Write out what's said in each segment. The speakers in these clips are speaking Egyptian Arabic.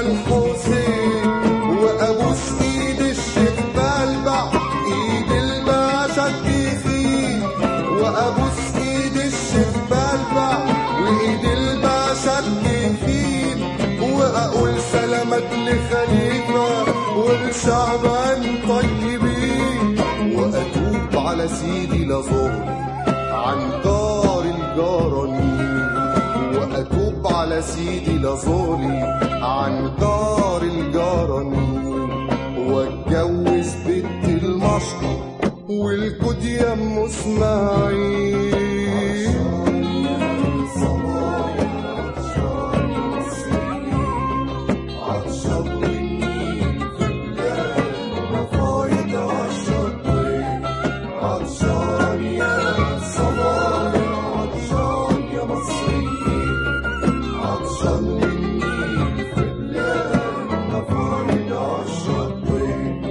الحسين وابوس ايد الشيخ بلبع ايد الباشا التخين وابوس ايد الشيخ بلبع وايد الباشا التخين واقول سلامات لخليفه والشعبان طيبين واتوب على سيدي لظهري عن دار الجرانين واتوب على سيدي لظهري عن دار الجرانين واتجوز بنت المشطة والكود يا ام اسماعيل عطشان يا صبايا عطشان يا مصريين عطشان مني في بلاد مفارد عالشطين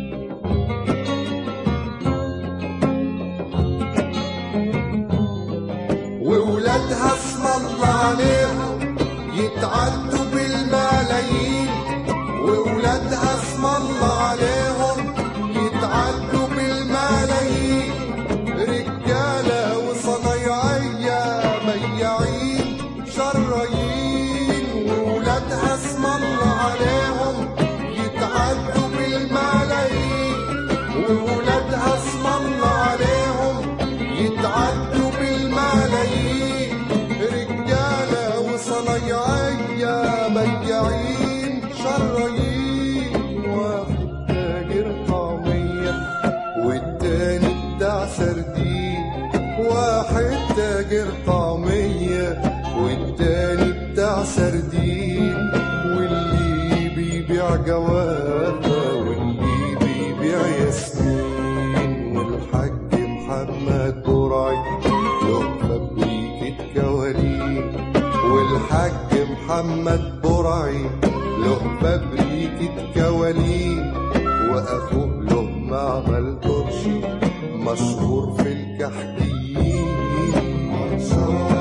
وولادها اسم الله عليهم يتعدوا بالملايين وولادها اسم الله عليهم يتعدوا بالملايين رجالة وصنايعية بياعين شرايين وولادها اسم الله عليهم يتعدوا بالملايين وولادها اسم الله عليهم يتعدوا بالملايين رجالة وصنايعية بياعين شرايين واحد تاجر طعمية والتاني بتاع سردين واحد تاجر طعمية والتاني بتاع سردين واللي بيبيع جوافة واللي بيبيع ياسمين والحاج محمد برعي له فبريكة كوالين والحاج محمد برعي له فبريكة كوالين واخوه له معمل ترشي مشهور في الكحكين عطشان